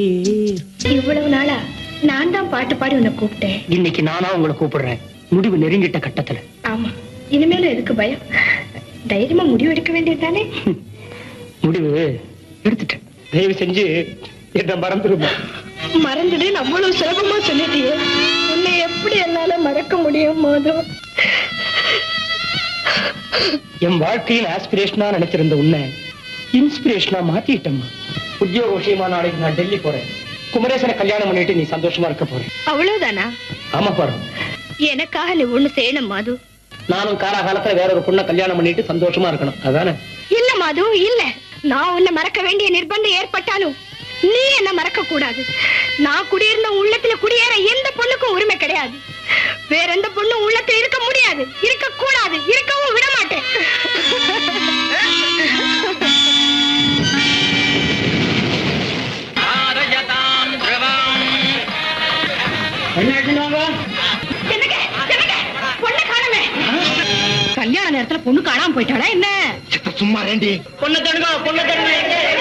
இவ்வளவு நாளா நான் தான் பாட்டு பாடி உன்னை கூப்பிட்டேன் இன்னைக்கு நானா உங்களை கூப்பிடுறேன் முடிவு நெருங்கிட்ட கட்டத்துல ஆமா இனிமேலும் எதுக்கு பயம் தைரியமா முடிவு எடுக்க வேண்டியதுதானே முடிவு எடுத்துட்டேன் தயவு செஞ்சு என்ன மறந்துருமா மறந்துடு அவ்வளவு சுலபமா சொல்லிட்டியே உன்னை எப்படி என்னால மறக்க முடியும் மாதம் என் வாழ்க்கையில் ஆஸ்பிரேஷனா நினைச்சிருந்த உன்னை இன்ஸ்பிரேஷனா மாத்திட்டம்மா உத்தியோக விஷயமா நாளைக்கு நான் டெல்லி போறேன் குமரேசனை கல்யாணம் பண்ணிட்டு நீ சந்தோஷமா இருக்க போறேன் அவ்வளவுதானா ஆமா பாரு எனக்காக நீ ஒண்ணு செய்யணும் மாது நானும் காலாகாலத்துல வேற ஒரு பொண்ணை கல்யாணம் பண்ணிட்டு சந்தோஷமா இருக்கணும் அதானே இல்ல மாது இல்ல நான் உன்னை மறக்க வேண்டிய நிர்பந்தம் ஏற்பட்டாலும் நீ என்ன மறக்க கூடாது நான் குடியிருந்த உள்ளத்துல குடியேற எந்த பொண்ணுக்கும் உரிமை கிடையாது வேற எந்த பொண்ணும் உள்ளத்துல இருக்க முடியாது இருக்க கூடாது இருக்கவும் விட மாட்டேன் என்னங்க என்னங்க பொண்ணு காணமே கல்யாண நேரத்துல பொண்ணு காணாம போயிட்டாளா என்ன சும்மா ரெண்டி பொண்ணை தடுங்க பொண்ணை தடுங்க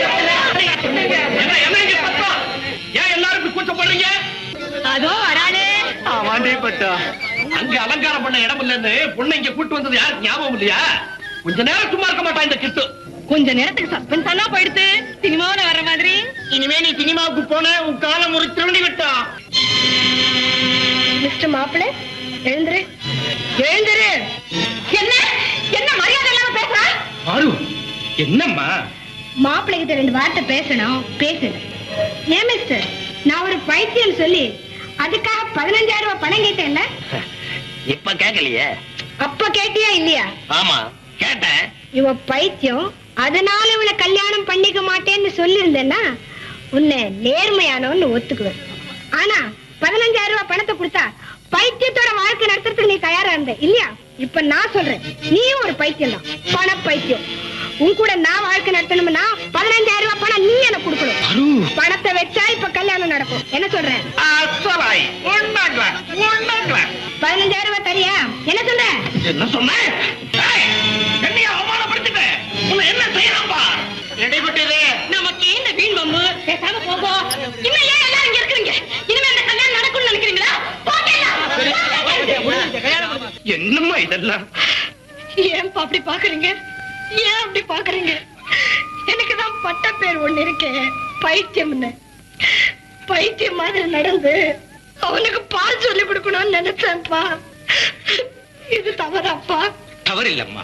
ஏன் எல்லாரும் கூச்சப்படுறீங்க அதோ வராளே வாண்டி பட்டா அங்க அலங்காரம் பண்ண இடம் இல்லன்னு பொண்ணை இங்க கூட்டு வந்தது யாருக்கு ஞாபகம் இல்லையா கொஞ்ச நேரம் சும்மா இருக்க மாட்டான் இந்த கிட்டு கொஞ்ச நேரத்துக்கு சஸ்பென்ஸ் ஆனா போயிடுத்து சினிமாவுல வர மாதிரி இனிமே நீ சினிமாவுக்கு போன உன் காலம் ஒரு திருடி விட்டான் மிஸ்டர் மாப்பிள எழுந்துரு எழுந்துரு என்ன என்ன மரியாதை இல்லாம பேசுறா ஆரு என்னம்மா மாப்பிள்ளை கிட்ட ரெண்டு வார்த்தை பேசணும் பேசு ஏன் மிஸ்டர் நான் ஒரு பைத்தியம் சொல்லி அதுக்காக பதினஞ்சாயிரம் ரூபாய் பணம் கேட்டேன்ல இப்ப கேட்கலையே அப்ப கேட்டியா இல்லையா ஆமா கேட்டேன் இவ பைத்தியம் அதனால இவளை கல்யாணம் பண்ணிக்க மாட்டேன்னு சொல்லியிருந்தேன்னா உன்னை நேர்மையானவன்னு ஒத்துக்குவேன் ஆனா பதினஞ்சாயிரம் ரூபாய் பணத்தை கொடுத்தா பைத்தியத்தோட வாழ்க்கை நடத்துறதுக்கு நீ தயாரா இருந்த இல்லையா இப்ப நான் சொல்றேன் நீயும் ஒரு பைத்தியம் தான் பண பைத்தியம் உன் கூட நான் வாழ்க்கை நடத்தணும்னா பதினஞ்சாயிரம் ரூபாய் பணம் நீ எனக்கு கொடுக்கணும் அரு பணத்தை வச்சா இப்ப கல்யாணம் நடக்கும் என்ன சொல்றேன் அசலாய் ஒண்ணாங்களா ஒண்ணாங்களா பதினஞ்சாயிரம் ரூபாய் தரியா என்ன சொல்ற என்ன சொன்னேன் ஏய், என்னைய அவமானப்படுத்திட்ட உன்னை என்ன செய்யலாம்பா இடைப்பட்டது நமக்கு இந்த வீண் பம்பு பேசாம போகோ இன்னும் ஏன் எல்லாரும் இங்க இருக்கிறீங்க இனிமே இந்த கல்யாணம் நடக்கும்னு நினைக்கிறீங்களா என்னம்மா இதெல்லாம் ஏன் அப்படி பாக்குறீங்க ஏன் அப்படி பாக்குறீங்க எனக்கு தான் பட்ட பேர் ஒண்ணு இருக்கே பைத்தியம்னு பைத்தியம் மாதிரி நடந்து அவனுக்கு பால் சொல்லி கொடுக்கணும்னு நினைச்சேன்ப்பா இது தவறாப்பா தவறு இல்லம்மா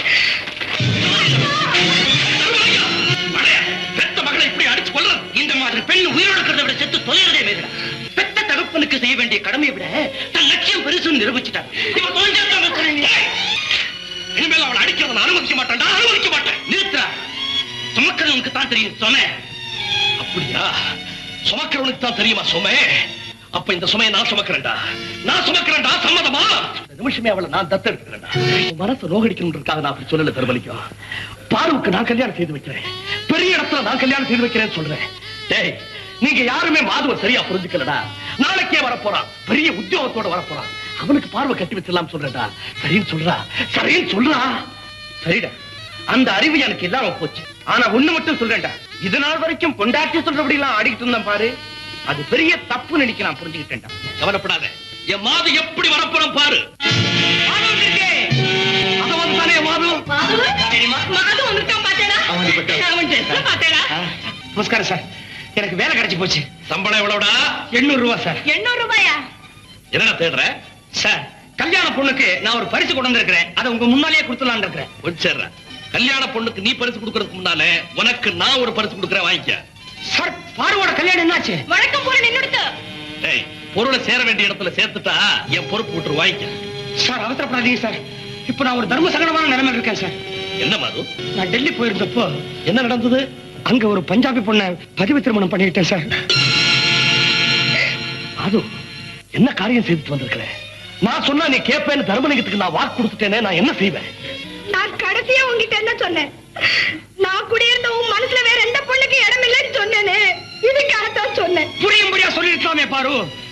பெத்த மகளை இப்படி அடிச்சு கொள்றது இந்த மாதிரி பெண் உயிரோடு இருக்கிறத விட செத்து தொலைறதே மேல பெத்த தகப்பனுக்கு செய்ய வேண்டிய கடமையை விட தன் லட்சியம் பெருசுன்னு நிரூபிச்சுட்டான் இவன் தொலைஞ்சாங்க இனிமேல் அவளை அடிக்கிறத நான் அனுமதிக்க மாட்டேன்டா அனுமதிக்க மாட்டேன் நிறுத்துறா சுமக்கிறவனுக்கு தான் தெரியும் சுமை அப்படியா சுமக்கிறவனுக்கு தான் தெரியுமா சுமை அப்ப இந்த சுமையை நான் சுமக்கிறேன்டா நான் சுமக்கிறேன்டா சம்மதமா இந்த நிமிஷமே அவளை நான் தத்தெடுத்துக்கிறேன்டா உன் மனசு ரோகடிக்கணுன்றதுக்காக நான் அப்படி சொல்லல தர்மலிக்கும் பாருவுக்கு நான் கல்யாணம் செய்து வைக்கிறேன் பெரிய இடத்துல நான் கல்யாணம் செய்து வைக்கிறேன்னு சொல்றேன் டேய் நீங்க யாருமே மாதுவ சரியா புரிஞ்சுக்கலடா நாளைக்கே வரப்போறான் பெரிய உத்தியோகத்தோட வரப்போறான் அவனுக்கு பார்வை கட்டி வச்சிடலாம் சொல்றேன்டா சரின்னு சொல்றா சரின்னு சொல்றா சரிடா அந்த அறிவு எனக்கு இல்லாம போச்சு ஆனா ஒண்ணு மட்டும் சொல்றேன்டா இது நாள் வரைக்கும் பொண்டாட்டி சொல்றபடி எல்லாம் ஆடிக்கிட்டு இருந்தேன் பாரு அது பெரிய தப்பு நினைக்க நான் புரிஞ்சுக்கிட்டேன்டா கவலைப்படாத என் மாது எப்படி வரப்போறோம் பாரு மாது வந்திருக்கே. அத வந்து தானே என் மாது தெரியுமா? அவன் இப்ப- ஆ, நமஸ்காரம் சார் எனக்கு வேலை கிடைச்சு போச்சு சம்பளம் எவ்வளவுடா எண்ணூறு ரூபாய் சார் எண்ணூறு ரூபாயா என்னடா தேடுற சார் கல்யாண பொண்ணுக்கு நான் ஒரு பரிசு கொண்டு வந்திருக்கிறேன் அதை உங்க முன்னாலேயே கொடுத்துலான்னு இருக்கிறேன் வச்சிடுறேன் கல்யாண பொண்ணுக்கு நீ பரிசு கொடுக்கறதுக்கு முன்னாலே உனக்கு நான் ஒரு பரிசு கொடுக்கறேன் வாங்கிக்க சார் பாருவோட கல்யாணம் என்னாச்சு வழக்கம் போல நின்னுடுத்து டேய் பொருளை சேர வேண்டிய இடத்துல சேர்த்துட்டா என் பொறுப்பு விட்டு வாங்கிக்க சார் அவசரப்படாதீங்க சார் இப்ப நான் ஒரு தர்ம சங்கடமான நிலைமையில இருக்கேன் சார் என்ன மாது நான் டெல்லி போயிருந்தப்போ என்ன நடந்தது அங்க ஒரு பஞ்சாபி பொண்ணை பதிவு திருமணம் பண்ணிக்கிட்டேன் சார் அது என்ன காரியம் செய்துட்டு வந்திருக்கிற நான் சொன்னா நீ கேட்பேன்னு தர்மலிங்கத்துக்கு நான் வாக்கு கொடுத்துட்டேனே நான் என்ன செய்வேன் நான் கடைசியா உங்ககிட்ட என்ன சொன்னேன் நான் குடியிருந்த உன் மனசுல வேற எந்த பொண்ணுக்கு இடம் இல்லைன்னு சொன்னேனே இதுக்காகத்தான் சொன்னேன் புரியும்படியா சொல்லிருக்கலாமே பாரு